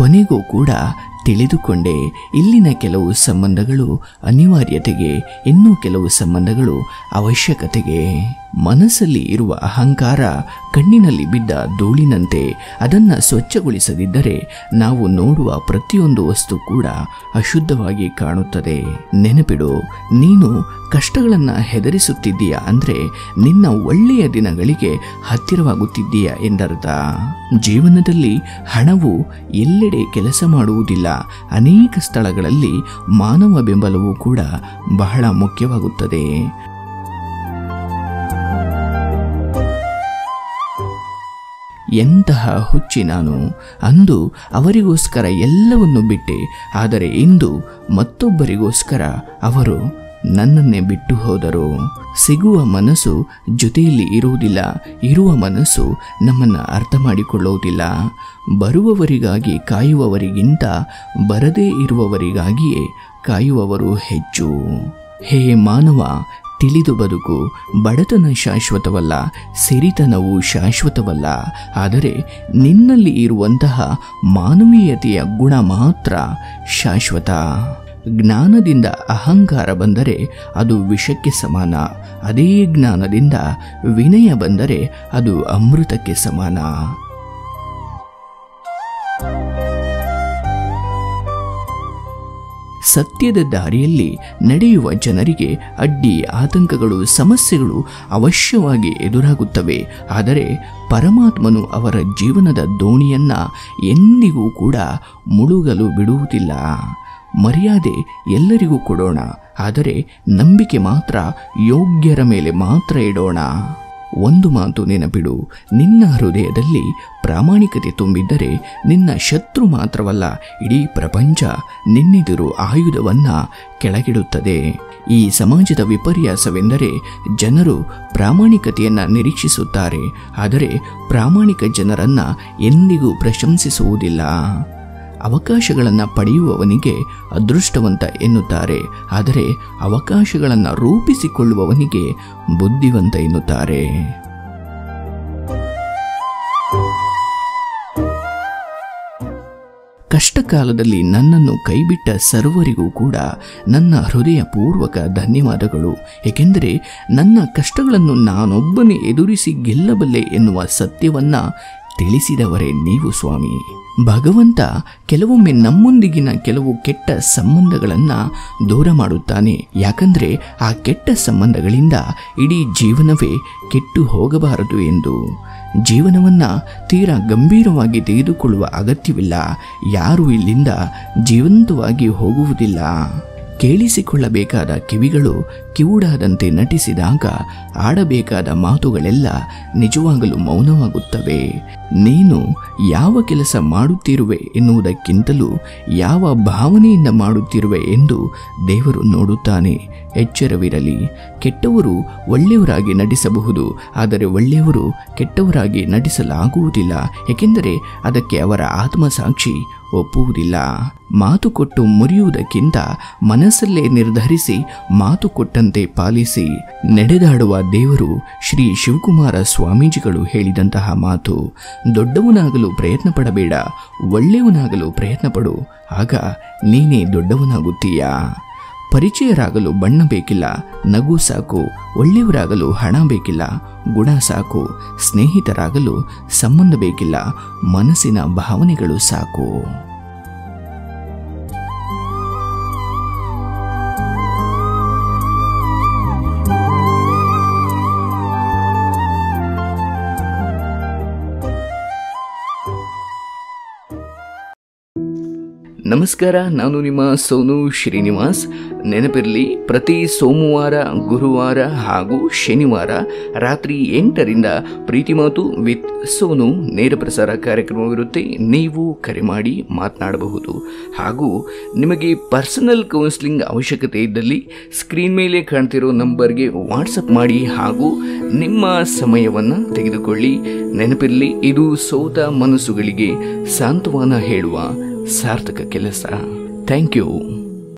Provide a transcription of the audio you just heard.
ಕೊನೆಗೂ ಕೂಡ ತಿಳಿದುಕೊಂಡೆ ಇಲ್ಲಿನ ಕೆಲವು ಸಂಬಂಧಗಳು ಅನಿವಾರ್ಯತೆಗೆ ಇನ್ನೂ ಕೆಲವು ಸಂಬಂಧಗಳು ಅವಶ್ಯಕತೆಗೆ ಮನಸ್ಸಲ್ಲಿ ಇರುವ ಅಹಂಕಾರ ಕಣ್ಣಿನಲ್ಲಿ ಬಿದ್ದ ಧೂಳಿನಂತೆ ಅದನ್ನು ಸ್ವಚ್ಛಗೊಳಿಸದಿದ್ದರೆ ನಾವು ನೋಡುವ ಪ್ರತಿಯೊಂದು ವಸ್ತು ಕೂಡ ಅಶುದ್ಧವಾಗಿ ಕಾಣುತ್ತದೆ ನೆನಪಿಡು ನೀನು ಕಷ್ಟಗಳನ್ನು ಹೆದರಿಸುತ್ತಿದ್ದೀಯಾ ಅಂದರೆ ನಿನ್ನ ಒಳ್ಳೆಯ ದಿನಗಳಿಗೆ ಹತ್ತಿರವಾಗುತ್ತಿದ್ದೀಯ ಎಂದರ್ಥ ಜೀವನದಲ್ಲಿ ಹಣವು ಎಲ್ಲೆಡೆ ಕೆಲಸ ಮಾಡುವುದಿಲ್ಲ ಅನೇಕ ಸ್ಥಳಗಳಲ್ಲಿ ಮಾನವ ಬೆಂಬಲವೂ ಕೂಡ ಬಹಳ ಮುಖ್ಯವಾಗುತ್ತದೆ ಎಂತಹ ಹುಚ್ಚಿ ನಾನು ಅಂದು ಅವರಿಗೋಸ್ಕರ ಎಲ್ಲವನ್ನು ಬಿಟ್ಟೆ ಆದರೆ ಇಂದು ಮತ್ತೊಬ್ಬರಿಗೋಸ್ಕರ ಅವರು ನನ್ನನ್ನೇ ಬಿಟ್ಟು ಹೋದರು ಸಿಗುವ ಮನಸ್ಸು ಜೊತೆಯಲ್ಲಿ ಇರುವುದಿಲ್ಲ ಇರುವ ಮನಸ್ಸು ನಮ್ಮನ್ನು ಅರ್ಥ ಮಾಡಿಕೊಳ್ಳುವುದಿಲ್ಲ ಬರುವವರಿಗಾಗಿ ಕಾಯುವವರಿಗಿಂತ ಬರದೇ ಇರುವವರಿಗಾಗಿಯೇ ಕಾಯುವವರು ಹೆಚ್ಚು ಹೇ ಮಾನವ ತಿಳಿದು ಬದುಕು ಬಡತನ ಶಾಶ್ವತವಲ್ಲ ಸಿರಿತನವು ಶಾಶ್ವತವಲ್ಲ ಆದರೆ ನಿನ್ನಲ್ಲಿ ಇರುವಂತಹ ಮಾನವೀಯತೆಯ ಗುಣ ಮಾತ್ರ ಶಾಶ್ವತ ಜ್ಞಾನದಿಂದ ಅಹಂಕಾರ ಬಂದರೆ ಅದು ವಿಷಕ್ಕೆ ಸಮಾನ ಅದೇ ಜ್ಞಾನದಿಂದ ವಿನಯ ಬಂದರೆ ಅದು ಅಮೃತಕ್ಕೆ ಸಮಾನ ಸತ್ಯದ ದಾರಿಯಲ್ಲಿ ನಡೆಯುವ ಜನರಿಗೆ ಅಡ್ಡಿ ಆತಂಕಗಳು ಸಮಸ್ಯೆಗಳು ಅವಶ್ಯವಾಗಿ ಎದುರಾಗುತ್ತವೆ ಆದರೆ ಪರಮಾತ್ಮನು ಅವರ ಜೀವನದ ದೋಣಿಯನ್ನ ಎಂದಿಗೂ ಕೂಡ ಮುಳುಗಲು ಬಿಡುವುದಿಲ್ಲ ಮರ್ಯಾದೆ ಎಲ್ಲರಿಗೂ ಕೊಡೋಣ ಆದರೆ ನಂಬಿಕೆ ಮಾತ್ರ ಯೋಗ್ಯರ ಮೇಲೆ ಮಾತ್ರ ಇಡೋಣ ಒಂದು ಮಾತು ನೆನಪಿಡು ನಿನ್ನ ಹೃದಯದಲ್ಲಿ ಪ್ರಾಮಾಣಿಕತೆ ತುಂಬಿದ್ದರೆ ನಿನ್ನ ಶತ್ರು ಮಾತ್ರವಲ್ಲ ಇಡೀ ಪ್ರಪಂಚ ನಿನ್ನೆದುರು ಆಯುಧವನ್ನ ಕೆಳಗಿಡುತ್ತದೆ ಈ ಸಮಾಜದ ವಿಪರ್ಯಾಸವೆಂದರೆ ಜನರು ಪ್ರಾಮಾಣಿಕತೆಯನ್ನ ನಿರೀಕ್ಷಿಸುತ್ತಾರೆ ಆದರೆ ಪ್ರಾಮಾಣಿಕ ಜನರನ್ನ ಎಂದಿಗೂ ಪ್ರಶಂಸಿಸುವುದಿಲ್ಲ ಅವಕಾಶಗಳನ್ನು ಪಡೆಯುವವನಿಗೆ ಅದೃಷ್ಟವಂತ ಎನ್ನುತ್ತಾರೆ ಆದರೆ ಅವಕಾಶಗಳನ್ನು ರೂಪಿಸಿಕೊಳ್ಳುವವನಿಗೆ ಬುದ್ಧಿವಂತ ಎನ್ನುತ್ತಾರೆ ಕಷ್ಟಕಾಲದಲ್ಲಿ ನನ್ನನ್ನು ಕೈಬಿಟ್ಟ ಸರ್ವರಿಗೂ ಕೂಡ ನನ್ನ ಹೃದಯಪೂರ್ವಕ ಧನ್ಯವಾದಗಳು ಏಕೆಂದರೆ ನನ್ನ ಕಷ್ಟಗಳನ್ನು ನಾನೊಬ್ಬನೇ ಎದುರಿಸಿ ಗೆಲ್ಲಬಲ್ಲೆ ಎನ್ನುವ ಸತ್ಯವನ್ನ ತಿಳಿಸಿದವರೇ ನೀವು ಸ್ವಾಮಿ ಭಗವಂತ ಕೆಲವೊಮ್ಮೆ ನಮ್ಮೊಂದಿಗಿನ ಕೆಲವು ಕೆಟ್ಟ ಸಂಬಂಧಗಳನ್ನು ದೂರ ಮಾಡುತ್ತಾನೆ ಯಾಕಂದ್ರೆ ಆ ಕೆಟ್ಟ ಸಂಬಂಧಗಳಿಂದ ಇಡೀ ಜೀವನವೇ ಕೆಟ್ಟು ಹೋಗಬಾರದು ಎಂದು ಜೀವನವನ್ನ ತೀರಾ ಗಂಭೀರವಾಗಿ ತೆಗೆದುಕೊಳ್ಳುವ ಅಗತ್ಯವಿಲ್ಲ ಯಾರು ಇಲ್ಲಿಂದ ಜೀವಂತವಾಗಿ ಹೋಗುವುದಿಲ್ಲ ಕೇಳಿಸಿಕೊಳ್ಳಬೇಕಾದ ಕಿವಿಗಳು ಕಿವುಡಾದಂತೆ ನಟಿಸಿದಾಗ ಆಡಬೇಕಾದ ಮಾತುಗಳೆಲ್ಲ ನಿಜವಾಗಲು ಮೌನವಾಗುತ್ತವೆ ನೀನು ಯಾವ ಕೆಲಸ ಮಾಡುತ್ತಿರುವೆ ಎನ್ನುವುದಕ್ಕಿಂತಲೂ ಯಾವ ಭಾವನೆಯಿಂದ ಮಾಡುತ್ತಿರುವೆ ಎಂದು ದೇವರು ನೋಡುತ್ತಾನೆ ಎಚ್ಚರವಿರಲಿ ಕೆಟ್ಟವರು ಒಳ್ಳೆಯವರಾಗಿ ನಟಿಸಬಹುದು ಆದರೆ ಒಳ್ಳೆಯವರು ಕೆಟ್ಟವರಾಗಿ ನಟಿಸಲಾಗುವುದಿಲ್ಲ ಏಕೆಂದರೆ ಅದಕ್ಕೆ ಅವರ ಆತ್ಮಸಾಕ್ಷಿ ಒಪ್ಪುವುದಿಲ್ಲ ಮಾತು ಕೊಟ್ಟು ಮುರಿಯುವುದಕ್ಕಿಂತ ಮನಸ್ಸಲ್ಲೇ ನಿರ್ಧರಿಸಿ ಮಾತು ಕೊಟ್ಟಂತೆ ಪಾಲಿಸಿ ನಡೆದಾಡುವ ದೇವರು ಶ್ರೀ ಶಿವಕುಮಾರ ಸ್ವಾಮೀಜಿಗಳು ಹೇಳಿದಂತಹ ಮಾತು ದೊಡ್ಡವನಾಗಲು ಪ್ರಯತ್ನ ಪಡಬೇಡ ಒಳ್ಳೆಯವನಾಗಲು ಪ್ರಯತ್ನ ಪಡು ಆಗ ನೀನೇ ದೊಡ್ಡವನಾಗುತ್ತೀಯಾ ಪರಿಚಯರಾಗಲು ಬಣ್ಣ ಬೇಕಿಲ್ಲ ನಗು ಸಾಕು ಒಳ್ಳೆಯವರಾಗಲು ಹಣ ಬೇಕಿಲ್ಲ ಗುಣ ಸಾಕು ಸ್ನೇಹಿತರಾಗಲು ಸಂಬಂಧ ಬೇಕಿಲ್ಲ ಮನಸ್ಸಿನ ಭಾವನೆಗಳು ಸಾಕು ನಮಸ್ಕಾರ ನಾನು ನಿಮ್ಮ ಸೋನು ಶ್ರೀನಿವಾಸ್ ನೆನಪಿರಲಿ ಪ್ರತಿ ಸೋಮವಾರ ಗುರುವಾರ ಹಾಗೂ ಶನಿವಾರ ರಾತ್ರಿ ಎಂಟರಿಂದ ಪ್ರೀತಿ ಮಾತು ವಿತ್ ಸೋನು ನೇರ ಪ್ರಸಾರ ಕಾರ್ಯಕ್ರಮವಿರುತ್ತೆ ನೀವು ಕರೆ ಮಾಡಿ ಮಾತನಾಡಬಹುದು ಹಾಗೂ ನಿಮಗೆ ಪರ್ಸನಲ್ ಕೌನ್ಸಿಲಿಂಗ್ ಅವಶ್ಯಕತೆ ಇದ್ದಲ್ಲಿ ಸ್ಕ್ರೀನ್ ಮೇಲೆ ಕಾಣ್ತಿರೋ ನಂಬರ್ಗೆ ವಾಟ್ಸಪ್ ಮಾಡಿ ಹಾಗೂ ನಿಮ್ಮ ಸಮಯವನ್ನು ತೆಗೆದುಕೊಳ್ಳಿ ನೆನಪಿರಲಿ ಇದು ಸೋತ ಮನಸ್ಸುಗಳಿಗೆ ಸಾಂತ್ವನ ಹೇಳುವ ಸಾರ್ಥಕ ಕೆಲಸ ಥ್ಯಾಂಕ್ ಯು